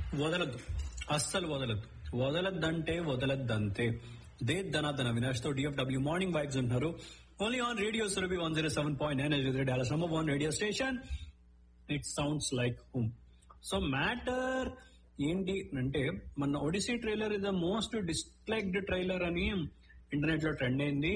వదలద్దు అస్సలు వదలద్దు వదలద్దంటే వదలద్దంతే దే ధనాధన వినాష్ తో డిఎఫ్డబ్ల్యూ మార్నింగ్ వైబ్స్ ఉంటున్నారు only on radio Surabhi one zero seven point nine Dallas number one radio station it sounds like home so matter ఏంటి అంటే మన Odyssey trailer is the most disliked trailer అని internet లో trend అయింది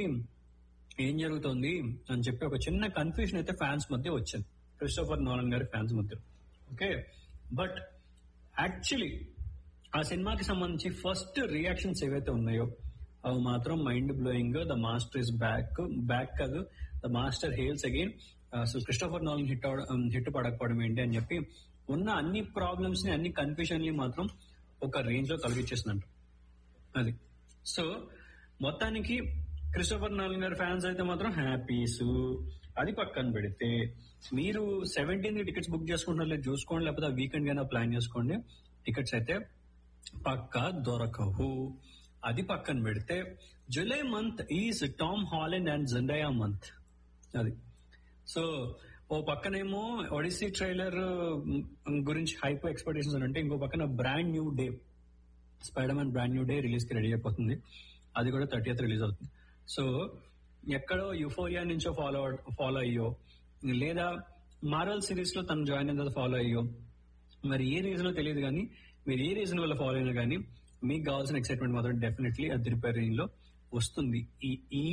ఏం జరుగుతుంది అని చెప్పి ఒక చిన్న కన్ఫ్యూజన్ అయితే ఫ్యాన్స్ మధ్య వచ్చింది క్రిస్టోఫర్ నోలన్ గారి ఫ్యాన్స్ మధ్య ఓకే బట్ యాక్చువల్లీ ఆ సినిమాకి సంబంధించి ఫస్ట్ రియాక్షన్స్ ఏవైతే ఉన్నాయో అవి మాత్రం mind blowing the master is back back కాదు ద మాస్టర్ హేల్స్ అగైన్ అసలు క్రిస్టోఫర్ నాలన్ హిట్ హిట్ పడకపోవడం ఏంటి అని చెప్పి ఉన్న అన్ని ప్రాబ్లమ్స్ ని అన్ని కన్ఫ్యూజన్ ని మాత్రం ఒక రేంజ్ లో కలిగించేసిందంట అది సో మొత్తానికి క్రిస్టోఫర్ నాలన్ గారి ఫ్యాన్స్ అయితే మాత్రం హ్యాపీస్ అది పక్కన పెడితే మీరు సెవెంటీన్ టికెట్స్ బుక్ చేసుకుంటున్నారు లేదు చూసుకోండి లేకపోతే వీకెండ్ గానే ప్లాన్ చేసుకోండి టికెట్స్ అయితే పక్కా దొరకవు అది పక్కన పెడితే July month is Tom Holland and Zendaya month అది సో ఓ పక్కనేమో ఒడిసీ ట్రైలర్ గురించి హైపో ఎక్స్పెక్టేషన్స్ అంటే ఇంకో పక్కన brand new day Spider Man brand new day release కి రెడీ అయిపోతుంది అది కూడా థర్టీ రిలీజ్ అవుతుంది సో ఎక్కడో యుఫోరియా నుంచో ఫాలో ఫాలో అయ్యో లేదా మార్వల్ సిరీస్ లో తను జాయిన్ అయిన తర్వాత ఫాలో అయ్యో మరి ఏ రీజన్ తెలియదు కానీ మీరు ఏ రీజన్ వల్ల ఫాలో అయినా కానీ మీకు కావాల్సిన ఎక్సైట్మెంట్ మాత్రం డెఫినెట్లీ అది రిపేర్ రేంజ్ లో వస్తుంది ఈ ఈ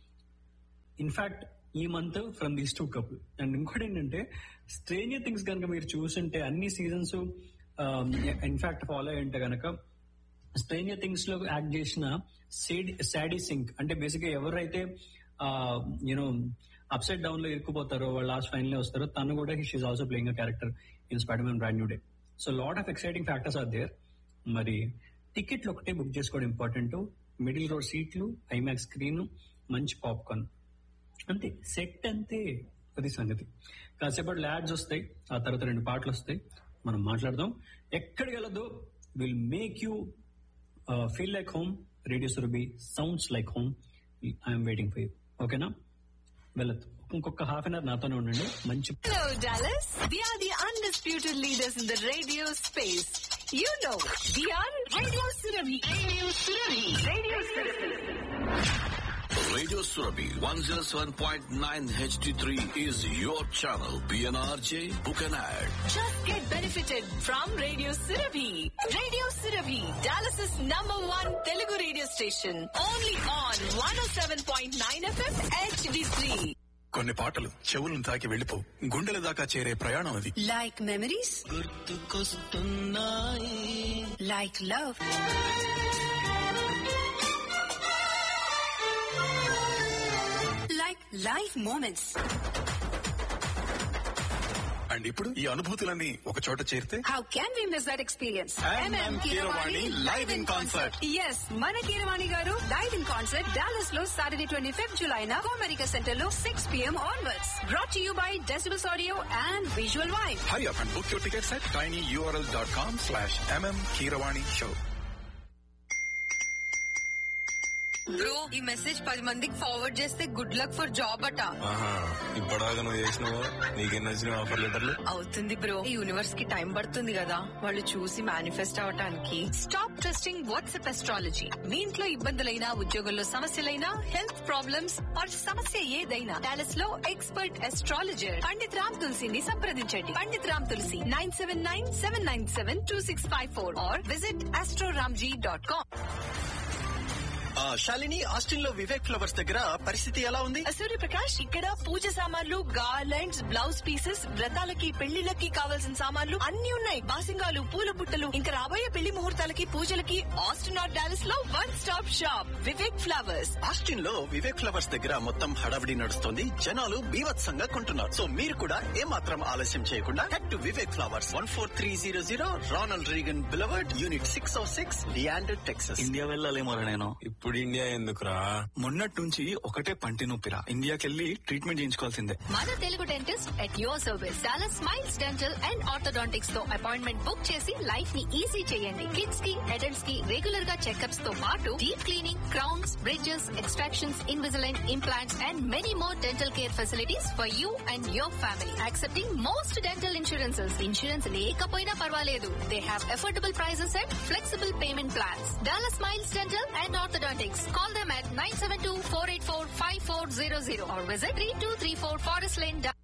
ఇన్ఫాక్ట్ ఈ month from these two couple and ఇంకోటి ఏంటంటే స్ట్రేంజర్ థింగ్స్ కనుక మీరు చూసుంటే అన్ని సీజన్స్ ఇన్ఫాక్ట్ ఫాలో అయి ఉంటే కనుక స్ట్రేంజర్ థింగ్స్ లో యాక్ట్ చేసిన సాడీ సింక్ అంటే బేసిక్ గా ఎవరైతే యూనో అప్సైడ్ డౌన్ లో ఇరుక్కుపోతారో వాళ్ళు లాస్ట్ ఫైనల్ వస్తారో తను కూడా she's also playing a character in Spider Man brand new day so lot of exciting factors are there మరి టికెట్లు ఒకటే బుక్ చేసుకోవడం ఇంపార్టెంట్ మిడిల్ రోడ్ సీట్లు ఐమాక్స్ స్క్రీన్ మంచి పాప్కార్న్ అంతే సెట్ అంతే అది సంగతి కాసేపటి ల్యాడ్స్ వస్తాయి ఆ తర్వాత రెండు పాటలు వస్తాయి మనం మాట్లాడదాం ఎక్కడికి వెళ్ళదు will make you feel like home radio Surabhi sounds like home I'm waiting for you ఓకేనా వెళ్ళొద్దు ఇంకొక హాఫ్ అన్ అవర్ నాతోనే ఉండండి మంచి Hello, Dallas. We are the undisputed leaders in the radio space. You know, we are Radio Surabhi. Radio Surabhi. Radio Surabhi. Radio Surabhi 107.9 HD3 is your channel. PNRJ, book an ad. Just get benefited from Radio Surabhi. Radio Surabhi, Dallas's number one Telugu radio station. Only on 107.9 FM HD3. కొన్ని పాటలు చెవులను తాకి వెళ్ళిపో గుండెల దాకా చేరే ప్రయాణం అది Like memories? Like love? Like life moments. And ఇప్పుడు ఈ అనుభూతులన్నీ ఒక చోట చేరితే How can we miss that experience? MM Keeravani live in concert. Yes, మన కీరవాణి గారు లైవ్ ఇన్ కాన్సర్ట్ డాలస్ లో సాటర్డే ట్వంటీ ఫిఫ్త్ జులై నా అమెరికా సెంటర్ లో six PM onwards brought you by decibels audio and visual wife hurry up and book your tickets at tiny URL dot com slash MM Keeravani show bro ఈ message పది మందికి forward చేస్తే good luck for job అట ఆహా ఇప్పటిదాకా నువ్వు చేసినావు నీకెన్ని వచ్చినాయి ఆఫర్ లెటర్లు అవుతుంది బ్రో ఈ యూనివర్స్ కి టైం పడుతుంది కదా వాళ్ళు చూసి మేనిఫెస్ట్ అవటానికి స్టాప్ ట్రస్టింగ్ వాట్సాప్ ఎస్ట్రాలజీ మీ ఇంట్లో ఇబ్బందులైనా ఉద్యోగంలో సమస్యలైనా హెల్త్ ప్రాబ్లమ్స్ ఆర్ సమస్య ఏదైనా డాలస్ లో ఎక్స్పర్ట్ ఎస్ట్రాలజర్ పండిత్ రామ్ తులసిని సంప్రదించండి Pandit Ram Tulsi nine seven nine seven nine seven two six five four or visit astroramji dot com ఆ, శాలిని ఆస్టిన్ లో వివేక్ ఫ్లవర్స్ దగ్గర పరిస్థితి ఎలా ఉంది సూర్యప్రకాష్ ఇక్కడ పూజ సామాన్లు గార్లెండ్స్ బ్లౌజ్ పీసెస్ వ్రతాలకి పెళ్లిళ్ళకి కావాల్సిన సామాన్లు అన్ని ఉన్నాయి బాసింగాలు పూల బుట్టలు ఇంకా రాబోయే పెళ్లి ముహూర్తాలకి పూజలకి ఆస్టిన్ ఆర్ డాలస్ లో one stop shop Vivek flowers Austin లో వివేక్ ఫ్లవర్స్ దగ్గర మొత్తం హడావిడి నడుస్తుంది జనాలు బీభత్సంగా కొంటున్నారు సో మీరు కూడా ఏమాత్రం ఆలస్యం చేయకుండా head to Vivek flowers one four three zero zero Ronald Reagan boulevard unit six O six Leander Texas India వెళ్ళాలేమో నేను ఇప్పుడు ఇప్పుడు ఇండియా ఎందుకురా మొన్నటి నుంచి ఒకటే పంటి నొప్పిరా ఇండియాకెళ్ళి ట్రీట్మెంట్ చేయించుకోవాల్సిందే మన Telugu dentist at your service చాలా స్మైల్స్ డెంటల్ అండ్ ఆర్థోడాంటిక్స్ తో అపాయింట్మెంట్ బుక్ చేసి లైఫ్ ని ఈజీ చేయండి కిడ్స్ కి అడల్ట్స్ కి రెగ్యులర్ గా చెకప్స్ తో పాటు deep cleaning crowns bridges extractions Invisalign implants and many more dental care facilities for you and your family accepting most dental insurances insurance లేకపోయినా పర్వాలేదు they have affordable prices and flexible payment plans Dallas smiles dental and orthodontics call them at 972-484-5400 or visit 3234 Forest Lane.